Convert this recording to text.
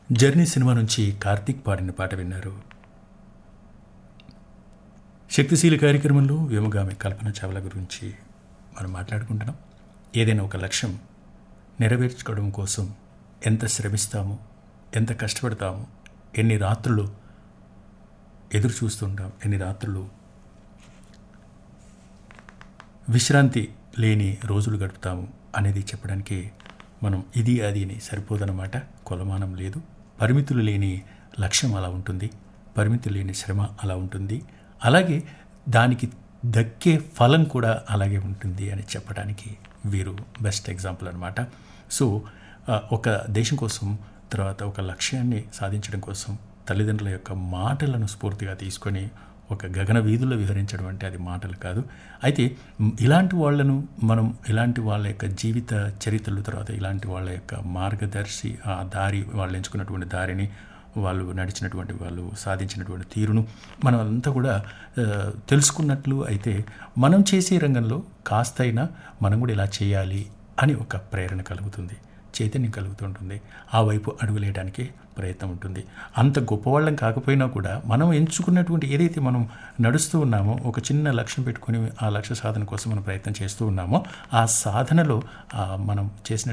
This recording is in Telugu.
జర్నీ సినిమా నుంచి కార్తీక్ పాడిన పాట విన్నారు శక్తిశీల కార్యక్రమంలో వ్యోమగామి కల్పన చావ్లా గురించి మనం మాట్లాడుకుంటున్నాం ఏదైనా ఒక లక్ష్యం నెరవేర్చుకోవడం కోసం ఎంత శ్రమిస్తామో ఎంత కష్టపడతామో ఎన్ని రాత్రులు ఎదురు చూస్తుంటాం ఎన్ని రాత్రులు విశ్రాంతి లేని రోజులు గడుపుతాము అనేది చెప్పడానికి మనం ఇది అది అని సరిపోదన్నమాట కొలమానం లేదు పరిమితులు లేని లక్ష్యం అలా ఉంటుంది పరిమితి లేని శ్రమ అలా ఉంటుంది అలాగే దానికి దక్కే ఫలం కూడా అలాగే ఉంటుంది అని చెప్పడానికి వీరు బెస్ట్ ఎగ్జాంపుల్ అనమాట సో ఆ, ఒక దేశం కోసం తర్వాత ఒక లక్ష్యాన్ని సాధించడం కోసం తల్లిదండ్రుల యొక్క మాటలను స్ఫూర్తిగా తీసుకొని ఒక గగన వీధుల్లో వివరించడం అంటే అది మాటలు కాదు అయితే మ్, ఇలాంటి వాళ్ళను మనం ఇలాంటి వాళ్ళ యొక్క జీవిత చరిత్రలు తర్వాత ఇలాంటి వాళ్ళ యొక్క మార్గదర్శి ఆ దారి వాళ్ళు ఎంచుకున్నటువంటి దారిని వాళ్ళు నడిచినటువంటి వాళ్ళు సాధించినటువంటి తీరును మనం అంతా కూడా ఆ, తెలుసుకున్నట్లు అయితే మనం చేసే రంగంలో కాస్తైనా మనం కూడా ఇలా చేయాలి అని ఒక ప్రేరణ కలుగుతుంది చైతన్యం కలుగుతుంటుంది ఆ వైపు అడుగులేయడానికి ప్రయత్నం ఉంటుంది అంత గొప్పవాళ్ళం కాకపోయినా కూడా మనం ఎంచుకున్నటువంటి ఏదైతే మనం నడుస్తూ ఉన్నామో ఒక చిన్న లక్ష్యం పెట్టుకొని ఆ లక్ష్య సాధన కోసం మనం ప్రయత్నం చేస్తూ ఉన్నామో ఆ సాధనలో ఆ మనం చేసిన